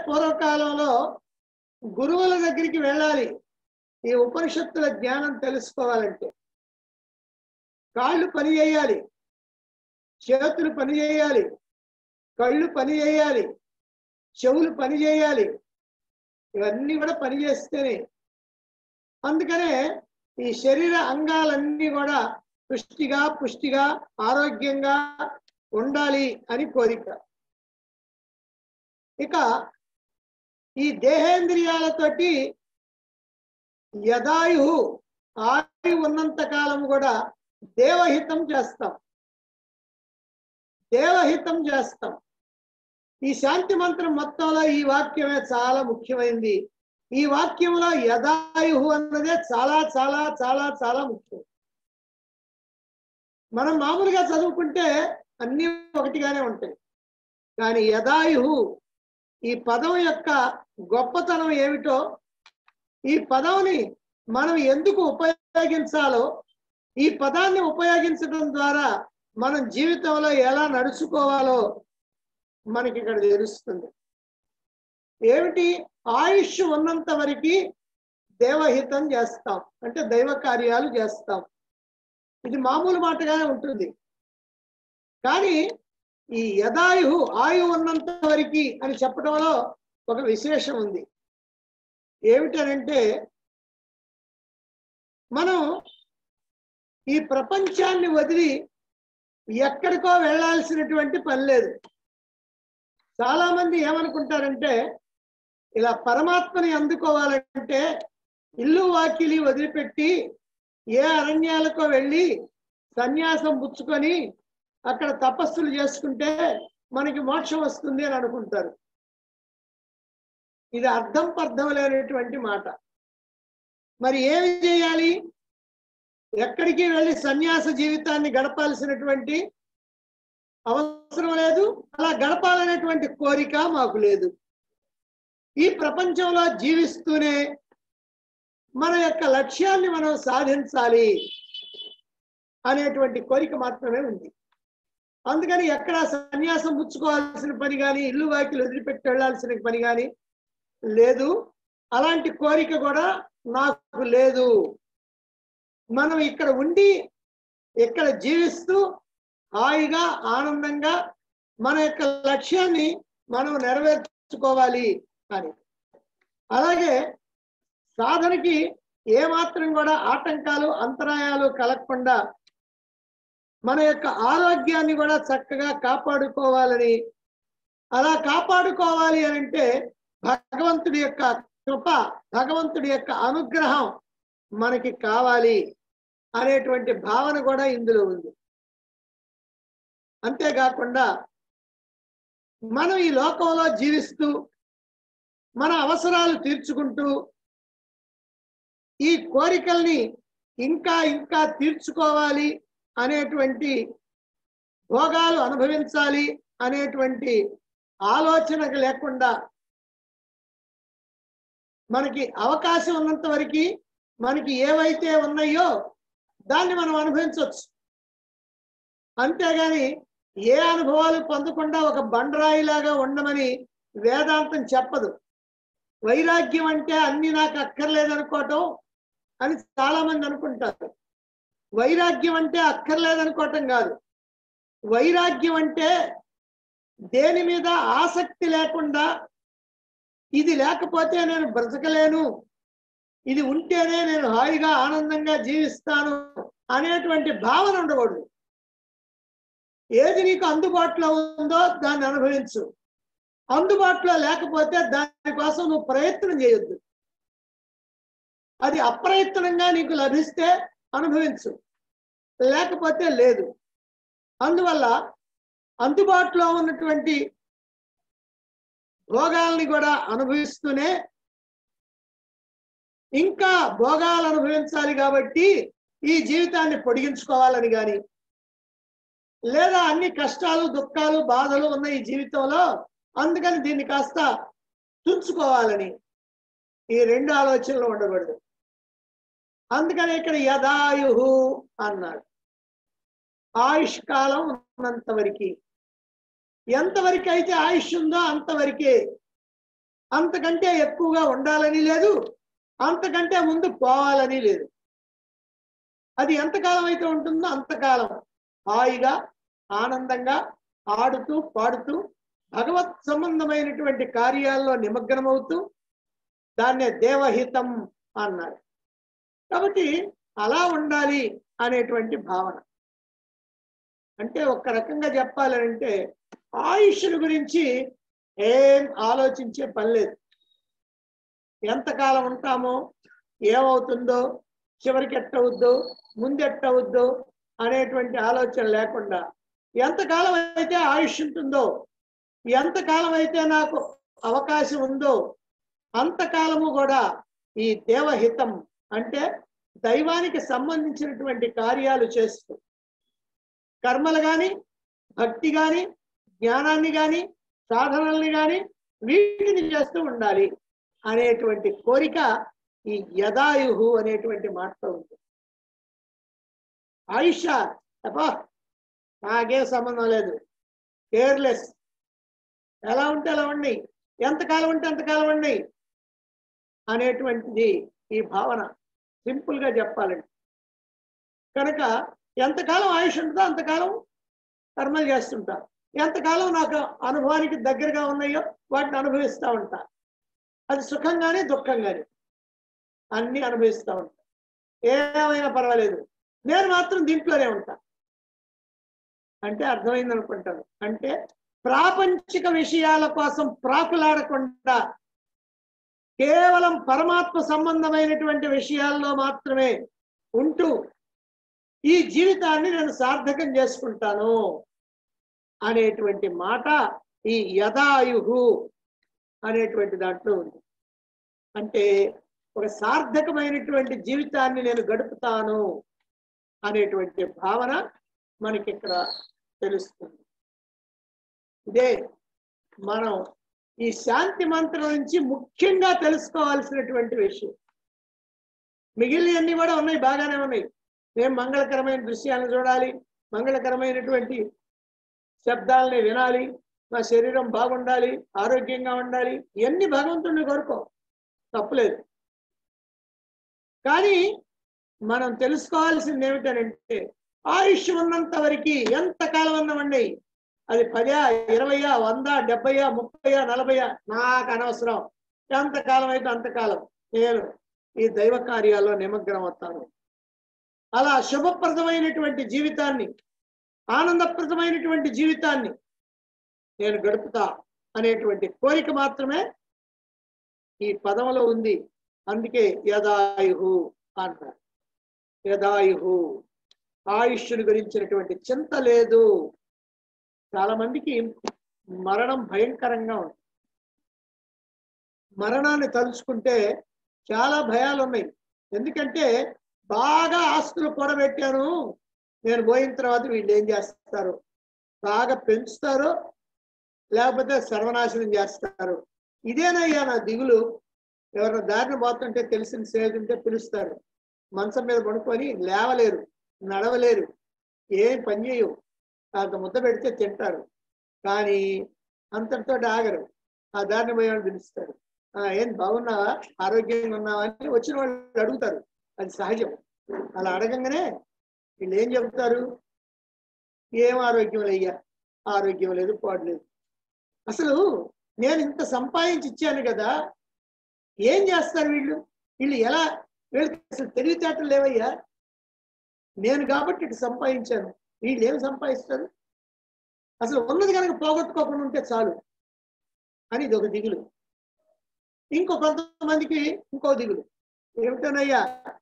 పూర్వకాలంలో గురువుల దగ్గరికి వెళ్ళాలి ఈ ఉపనిషత్తుల జ్ఞానం తెలుసుకోవాలంటే కాళ్ళు పని చేయాలి చేతులు పని చేయాలి కళ్ళు పని చేయాలి చెవులు పని చేయాలి ఇవన్నీ కూడా పని చేస్తేనే అందుకనే ఈ శరీర అంగాలన్నీ కూడా పుష్టిగా పుష్టిగా ఆరోగ్యంగా ఉండాలి అని కోరిక ఇక ఈ దేహేంద్రియాలతోటి యదాయు ఆయు ఉన్నంత కాలం కూడా దేవహితం చేస్తాం దేవహితం చేస్తాం ఈ శాంతి మంత్రం మొత్తంలో ఈ వాక్యమే చాలా ముఖ్యమైనది ఈ వాక్యంలో యదాయు అన్నదే చాలా చాలా చాలా చాలా ముఖ్యం మనం మామూలుగా చదువుకుంటే అన్నీ ఒకటిగానే ఉంటాయి కానీ యదాయు ఈ పదం యొక్క గొప్పతనం ఏమిటో ఈ పదంని మనం ఎందుకు ఉపయోగించాలో ఈ పదాన్ని ఉపయోగించడం ద్వారా మనం జీవితంలో ఎలా నడుచుకోవాలో మనకి ఇక్కడ తెలుస్తుంది ఏమిటి ఆయుష్ ఉన్నంత వరకు దేవహితం చేస్తాం అంటే దైవ కార్యాలు చేస్తాం ఇది మామూలు మాటగానే ఉంటుంది కానీ ఈ యదాయు ఆయు ఉన్నంత వరకు అని చెప్పడంలో ఒక విశేషం ఉంది ఏమిటనంటే మనం ఈ ప్రపంచాన్ని వదిలి ఎక్కడికో వెళ్ళాల్సినటువంటి పని లేదు చాలా మంది ఏమనుకుంటారంటే ఇలా పరమాత్మని అందుకోవాలంటే ఇల్లు వాకిలి వదిలిపెట్టి ఏ అరణ్యాలకో వెళ్ళి సన్యాసం పుచ్చుకొని అక్కడ తపస్సులు చేసుకుంటే మనకి మోక్షం వస్తుంది అని అనుకుంటారు ఇది అర్థం పర్థం లేనటువంటి మాట మరి ఏమి చేయాలి ఎక్కడికి వెళ్ళి సన్యాస జీవితాన్ని గడపాల్సినటువంటి అవసరం లేదు అలా గడపాలనేటువంటి కోరిక మాకు లేదు ఈ ప్రపంచంలో జీవిస్తూనే మన యొక్క లక్ష్యాన్ని మనం సాధించాలి అనేటువంటి కోరిక మాత్రమే ఉంది అందుకని ఎక్కడ సన్యాసం పుచ్చుకోవాల్సిన పని కానీ ఇల్లు వాకిలు వదిలిపెట్టి వెళ్ళాల్సిన పని కానీ లేదు అలాంటి కోరిక కూడా నాకు లేదు మనం ఇక్కడ ఉండి ఇక్కడ జీవిస్తూ హాయిగా ఆనందంగా మన యొక్క లక్ష్యాన్ని మనం నెరవేర్చుకోవాలి అని అలాగే సాధనకి ఏమాత్రం కూడా ఆటంకాలు అంతరాయాలు కలగకుండా మన యొక్క ఆరోగ్యాన్ని కూడా చక్కగా కాపాడుకోవాలని అలా కాపాడుకోవాలి అని అంటే భగవంతుడి యొక్క కృప భగవంతుడి యొక్క అనుగ్రహం మనకి కావాలి అనేటువంటి భావన కూడా ఇందులో ఉంది అంతేకాకుండా మనం ఈ లోకంలో జీవిస్తూ మన అవసరాలు తీర్చుకుంటూ ఈ కోరికల్ని ఇంకా ఇంకా తీర్చుకోవాలి అనేటువంటి భోగాలు అనుభవించాలి అనేటువంటి ఆలోచనకు లేకుండా మనకి అవకాశం ఉన్నంత వరకు మనకి ఏవైతే ఉన్నాయో దాన్ని మనం అనుభవించవచ్చు అంతేగాని ఏ అనుభవాలు పొందకుండా ఒక బండరాయిలాగా ఉండమని వేదాంతం చెప్పదు వైరాగ్యం అంటే అన్ని నాకు అక్కర్లేదనుకోవటం అని చాలా మంది అనుకుంటారు వైరాగ్యం అంటే అక్కర్లేదనుకోవటం కాదు వైరాగ్యం అంటే దేని మీద ఆసక్తి లేకుండా ఇది లేకపోతే నేను బ్రతకలేను ఇది ఉంటేనే నేను హాయిగా ఆనందంగా జీవిస్తాను అనేటువంటి భావన ఉండకూడదు ఏది నీకు అందుబాటులో ఉందో దాన్ని అనుభవించు అందుబాటులో లేకపోతే దానికోసం నువ్వు ప్రయత్నం చేయొద్దు అది అప్రయత్నంగా నీకు లభిస్తే అనుభవించు లేకపోతే లేదు అందువల్ల అందుబాటులో ఉన్నటువంటి భోగాల్ని కూడా అనుభవిస్తూనే ఇంకా భోగాలు అనుభవించాలి కాబట్టి ఈ జీవితాన్ని పొడిగించుకోవాలని కానీ లేదా అన్ని కష్టాలు దుఃఖాలు బాధలు ఉన్న ఈ జీవితంలో అందుకని దీన్ని కాస్త తుంచుకోవాలని ఈ రెండు ఆలోచనలు ఉండకూడదు అందుకని ఇక్కడ యదాయు అన్నాడు ఆయుష్ కాలం ఉన్నంత వరకు ఎంతవరకు అయితే ఆయుష్ ఉందో అంతవరకే అంతకంటే ఎక్కువగా ఉండాలని లేదు అంతకంటే ముందు పోవాలని లేదు అది ఎంతకాలం అయితే ఉంటుందో అంతకాలం హాయిగా ఆనందంగా ఆడుతూ పాడుతూ భగవత్ సంబంధమైనటువంటి కార్యాల్లో నిమగ్నమవుతూ దాన్నే దేవహితం అన్నారు కాబట్టి అలా ఉండాలి అనేటువంటి భావన అంటే ఒక రకంగా చెప్పాలంటే ఆయుష్ను గురించి ఏం ఆలోచించే పని లేదు ఎంతకాలం ఉంటామో ఏమవుతుందో చివరికి ఎట్టవుద్దో ముందెట్టవుద్దో అనేటువంటి ఆలోచన లేకుండా ఎంతకాలం అయితే ఆయుష్ ఉంటుందో ఎంతకాలం అయితే నాకు అవకాశం ఉందో అంతకాలము కూడా ఈ దేవహితం అంటే దైవానికి సంబంధించినటువంటి కార్యాలు చేస్తూ కర్మలు గాని భక్తి గాని జ్ఞానాన్ని గాని సాధనల్ని గాని వీటిని చేస్తూ ఉండాలి అనేటువంటి కోరిక ఈ యదాయుహు అనేటువంటి మాటలో ఉంది ఆయుష అబ్బా నాకేం సంబంధం లేదు కేర్లెస్ ఎలా ఉంటే అలా ఉండి ఎంతకాలం ఉంటే అంతకాలం ఉండి అనేటువంటిది ఈ భావన సింపుల్ గా చెప్పాలండి కనుక ఎంతకాలం ఆయుష్ ఉంటుందో అంతకాలం కర్మలు చేస్తుంటా ఎంతకాలం నాకు అనుభవానికి దగ్గరగా ఉన్నాయో వాటిని అనుభవిస్తూ ఉంటా అది సుఖంగానే దుఃఖంగానే అన్ని అనుభవిస్తూ ఉంటా ఏమైనా పర్వాలేదు నేను మాత్రం దీంట్లోనే ఉంటా అంటే అర్థమైంది అనుకుంటాను అంటే ప్రాపంచిక విషయాల కోసం ప్రాకులాడకుండా కేవలం పరమాత్మ సంబంధమైనటువంటి విషయాల్లో మాత్రమే ఉంటూ ఈ జీవితాన్ని నేను సార్థకం చేసుకుంటాను అనేటువంటి మాట ఈ యదాయుహు అనేటువంటి దాంట్లో ఉంది అంటే ఒక సార్థకమైనటువంటి జీవితాన్ని నేను గడుపుతాను అనేటువంటి భావన మనకి ఇక్కడ తెలుస్తుంది ఇదే మనం ఈ శాంతి మంత్రం నుంచి ముఖ్యంగా తెలుసుకోవాల్సినటువంటి విషయం మిగిలినవన్నీ కూడా ఉన్నాయి బాగానే ఉన్నాయి మేము మంగళకరమైన దృశ్యాలను చూడాలి మంగళకరమైనటువంటి శబ్దాలని వినాలి నా శరీరం బాగుండాలి ఆరోగ్యంగా ఉండాలి ఇవన్నీ భగవంతుడిని కోరుకో తప్పులేదు కానీ మనం తెలుసుకోవాల్సింది ఏమిటనంటే ఆయుష్ ఉన్నంత వరకు ఎంత కాలం ఉన్నవండి అది పదా ఇరవయా వంద డెబ్బయా ముప్పయా నలభయా నాకు అనవసరం ఎంతకాలం అయితే అంతకాలం నేను ఈ దైవ కార్యాల్లో నిమగ్నం అవుతాను అలా శుభప్రదమైనటువంటి జీవితాన్ని ఆనందప్రదమైనటువంటి జీవితాన్ని నేను గడుపుతా అనేటువంటి కోరిక మాత్రమే ఈ పదంలో ఉంది అందుకే యదాయుహు అంటారు యదాయుహు ఆయుష్ను గురించినటువంటి చింత లేదు చాలా మందికి మరణం భయంకరంగా ఉంది మరణాన్ని తలుచుకుంటే చాలా భయాలు ఉన్నాయి ఎందుకంటే బాగా ఆస్తులు కూడబెట్టాను నేను పోయిన తర్వాత వీళ్ళు ఏం చేస్తారు బాగా పెంచుతారు లేకపోతే సర్వనాశనం చేస్తారు ఇదేనయ్యా నా దిగులు ఎవరైనా దారిని పోతుంటే తెలిసిన స్నేహితుంటే పిలుస్తారు మంచం మీద పడుకొని లేవలేరు నడవలేరు ఏం పని చేయవు అంత ముద్ద పెడితే తింటారు కానీ అంతటితో ఆగరు ఆ దారిని పోయేవాళ్ళు పిలుస్తారు "ఆ, ఏం బాగున్నావా ఆరోగ్యంగా ఉన్నావా అని వచ్చిన వాళ్ళు అడుగుతారు అది సహజం అలా అడగంగానే వీళ్ళు ఏం చెబుతారు ఏం ఆరోగ్యం లేయ్యా ఆరోగ్యం లేదు పాడలేదు అసలు నేను ఇంత సంపాదించి ఇచ్చాను కదా ఏం చేస్తారు వీళ్ళు వీళ్ళు ఎలా వీళ్ళకి అసలు తెలివితేటలు లేవయ్యా నేను కాబట్టి ఇటు సంపాదించాను వీళ్ళు ఏం సంపాదిస్తారు అసలు ఉన్నది కనుక పోగొట్టుకోకుండా ఉంటే చాలు అని ఇది ఒక దిగులు ఇంకో కొంతమందికి ఇంకో దిగులు ఏమిటోనయ్యా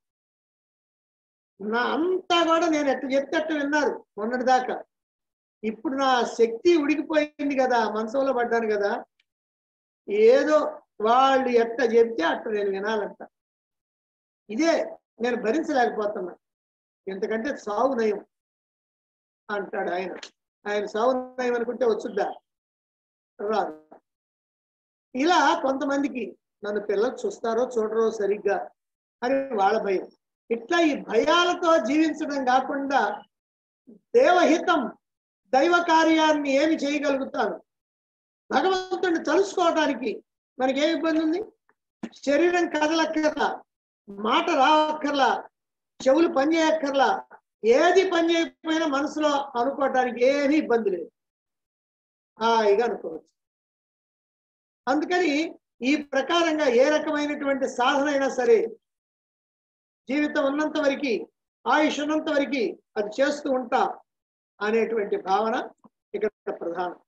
నా అంతా కూడా నేను ఎట్ట చెప్తే అట్ట విన్నారు మొన్నటి దాకా ఇప్పుడు నా శక్తి ఉడికిపోయింది కదా మనసులో పడ్డాను కదా ఏదో వాళ్ళు ఎట్ట చెప్తే అట్ట నేను వినాలంట ఇదే నేను భరించలేకపోతున్నా ఎందుకంటే సావు నయం అంటాడు ఆయన ఆయన సావు నయం అనుకుంటే వచ్చుద్దా రాదు ఇలా కొంతమందికి నన్ను పిల్లలు చూస్తారో చూడరో సరిగ్గా అని వాళ్ళ భయం ఇట్లా ఈ భయాలతో జీవించడం కాకుండా దేవహితం దైవ కార్యాన్ని ఏమి చేయగలుగుతాను భగవంతుడిని తలుసుకోవడానికి మనకి ఏమి ఇబ్బంది ఉంది శరీరం కదలక్కర్లా మాట రావక్కర్లా చెవులు పని చేయక్కర్లా ఏది పని చేయకపోయినా మనసులో అనుకోవటానికి ఏమీ ఇబ్బంది లేదు హాయిగా అనుకోవచ్చు అందుకని ఈ ప్రకారంగా ఏ రకమైనటువంటి సాధన అయినా సరే జీవితం ఉన్నంత వరకు ఆయుష్ ఉన్నంత వరకు అది చేస్తూ ఉంటా అనేటువంటి భావన ఇక్కడ ప్రధానం